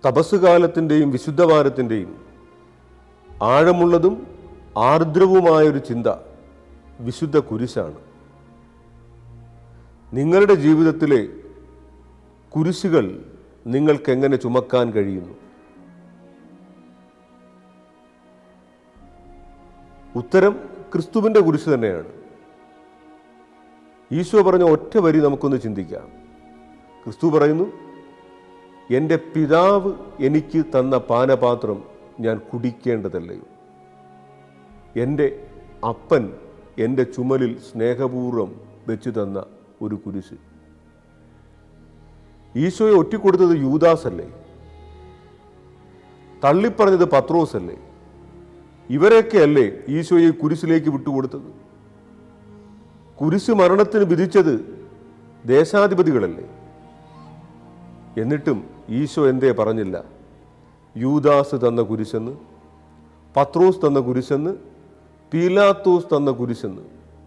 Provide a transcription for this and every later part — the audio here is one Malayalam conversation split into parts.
തപസ്സുകാലത്തിൻ്റെയും വിശുദ്ധവാരത്തിൻ്റെയും ആഴമുള്ളതും ആർദ്രവുമായൊരു ചിന്ത വിശുദ്ധ കുരിശാണ് നിങ്ങളുടെ ജീവിതത്തിലെ കുരിശുകൾ നിങ്ങൾക്ക് എങ്ങനെ ചുമക്കാൻ കഴിയുന്നു ഉത്തരം ക്രിസ്തുവിൻ്റെ കുരിശ് തന്നെയാണ് ഈശോ പറഞ്ഞ ഒറ്റ വരി നമുക്കൊന്ന് ചിന്തിക്കാം ക്രിസ്തു പറയുന്നു എൻ്റെ പിതാവ് എനിക്ക് തന്ന പാനപാത്രം ഞാൻ കുടിക്കേണ്ടതല്ലയോ എൻ്റെ അപ്പൻ എൻ്റെ ചുമലിൽ സ്നേഹപൂർവ്വം വെച്ചു തന്ന ഒരു കുരിശ് ഈശോയെ ഒറ്റിക്കൊടുത്തത് യൂദാസല്ലേ തള്ളിപ്പറഞ്ഞത് പത്രോസല്ലേ ഇവരെയൊക്കെയല്ലേ ഈശോയെ കുരിശിലേക്ക് വിട്ടുകൊടുത്തത് കുരിശ് മരണത്തിന് വിധിച്ചത് ദേശാധിപതികളല്ലേ എന്നിട്ടും ഈശോ എന്തേ പറഞ്ഞില്ല യൂദാസ് തന്ന കുരിശെന്ന് പത്രോസ് തന്ന കുരിശെന്ന് പീലാത്തോസ് തന്ന കുരിശെന്ന്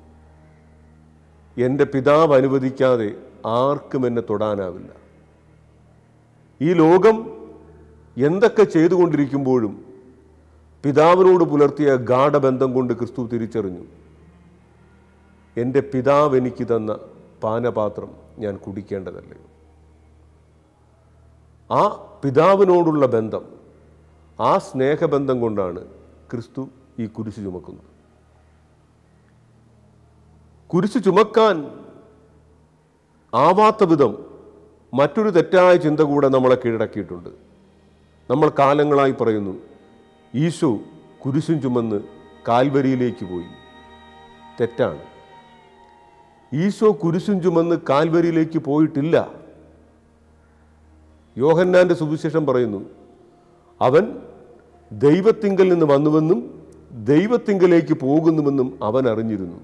എൻ്റെ പിതാവ് അനുവദിക്കാതെ ആർക്കും എന്നെ തൊടാനാവില്ല ഈ ലോകം എന്തൊക്കെ ചെയ്തുകൊണ്ടിരിക്കുമ്പോഴും പിതാവിനോട് പുലർത്തിയ ഗാഠബന്ധം കൊണ്ട് ക്രിസ്തു തിരിച്ചറിഞ്ഞു എൻ്റെ പിതാവ് എനിക്ക് തന്ന പാനപാത്രം ഞാൻ കുടിക്കേണ്ടതല്ലേ ആ പിതാവിനോടുള്ള ബന്ധം ആ സ്നേഹബന്ധം കൊണ്ടാണ് ക്രിസ്തു ഈ കുരിശ് ചുമക്കുന്നത് കുരിശ് ചുമക്കാൻ ആവാത്ത വിധം മറ്റൊരു തെറ്റായ ചിന്ത കൂടെ നമ്മളെ കീഴടക്കിയിട്ടുണ്ട് നമ്മൾ കാലങ്ങളായി പറയുന്നു ഈശോ കുരിശും ചുമന്ന് കാൽവരിയിലേക്ക് പോയി തെറ്റാണ് ഈശോ കുരിശും ചുമന്ന് കാൽവരിയിലേക്ക് പോയിട്ടില്ല യോഹന്നാന്റെ സുവിശേഷം പറയുന്നു അവൻ ദൈവത്തിങ്കൽ നിന്ന് വന്നുവെന്നും ദൈവത്തിങ്കലേക്ക് പോകുന്നുവെന്നും അവൻ അറിഞ്ഞിരുന്നു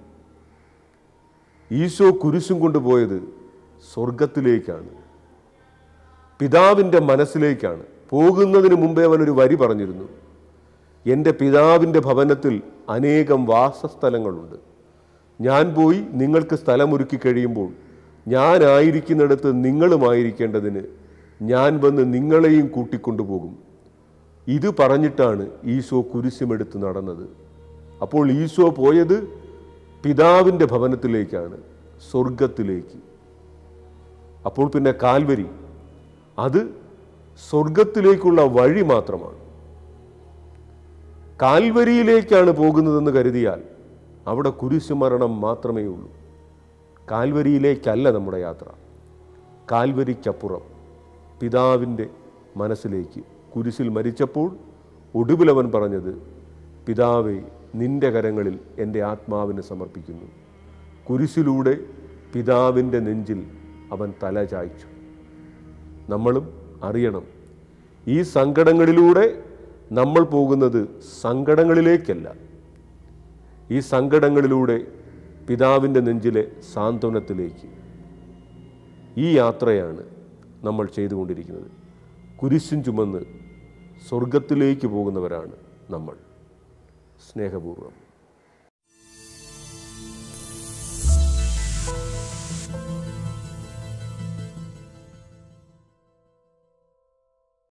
ഈശോ കുരിശും കൊണ്ടുപോയത് സ്വർഗത്തിലേക്കാണ് പിതാവിൻ്റെ മനസ്സിലേക്കാണ് പോകുന്നതിന് മുമ്പേ അവൻ ഒരു വരി പറഞ്ഞിരുന്നു എൻ്റെ പിതാവിൻ്റെ ഭവനത്തിൽ അനേകം വാസസ്ഥലങ്ങളുണ്ട് ഞാൻ പോയി നിങ്ങൾക്ക് സ്ഥലമൊരുക്കി കഴിയുമ്പോൾ ഞാനായിരിക്കുന്നിടത്ത് നിങ്ങളുമായിരിക്കേണ്ടതിന് ഞാൻ വന്ന് നിങ്ങളെയും കൂട്ടിക്കൊണ്ടുപോകും ഇത് പറഞ്ഞിട്ടാണ് ഈശോ കുരിശുമെടുത്ത് നടന്നത് അപ്പോൾ ഈശോ പോയത് പിതാവിൻ്റെ ഭവനത്തിലേക്കാണ് സ്വർഗത്തിലേക്ക് അപ്പോൾ പിന്നെ കാൽവരി അത് സ്വർഗത്തിലേക്കുള്ള വഴി മാത്രമാണ് കാൽവരിയിലേക്കാണ് പോകുന്നതെന്ന് കരുതിയാൽ അവിടെ കുരിശുമരണം മാത്രമേ ഉള്ളൂ കാൽവരിയിലേക്കല്ല നമ്മുടെ യാത്ര കാൽവരിക്കപ്പുറം പിതാവിൻ്റെ മനസ്സിലേക്ക് കുരിശിൽ മരിച്ചപ്പോൾ ഒടുവിലവൻ പറഞ്ഞത് പിതാവേ നിന്റെ കരങ്ങളിൽ എൻ്റെ ആത്മാവിനെ സമർപ്പിക്കുന്നു കുരിശിലൂടെ പിതാവിൻ്റെ നെഞ്ചിൽ അവൻ തല ചായ്ച്ചു നമ്മളും അറിയണം ഈ സങ്കടങ്ങളിലൂടെ നമ്മൾ പോകുന്നത് സങ്കടങ്ങളിലേക്കല്ല ഈ സങ്കടങ്ങളിലൂടെ പിതാവിൻ്റെ നെഞ്ചിലെ സാന്ത്വനത്തിലേക്ക് ഈ യാത്രയാണ് നമ്മൾ ചെയ്തുകൊണ്ടിരിക്കുന്നത് കുരിശും ചുമന്ന് സ്വർഗത്തിലേക്ക് പോകുന്നവരാണ് നമ്മൾ സ്നേഹപൂർവ്വം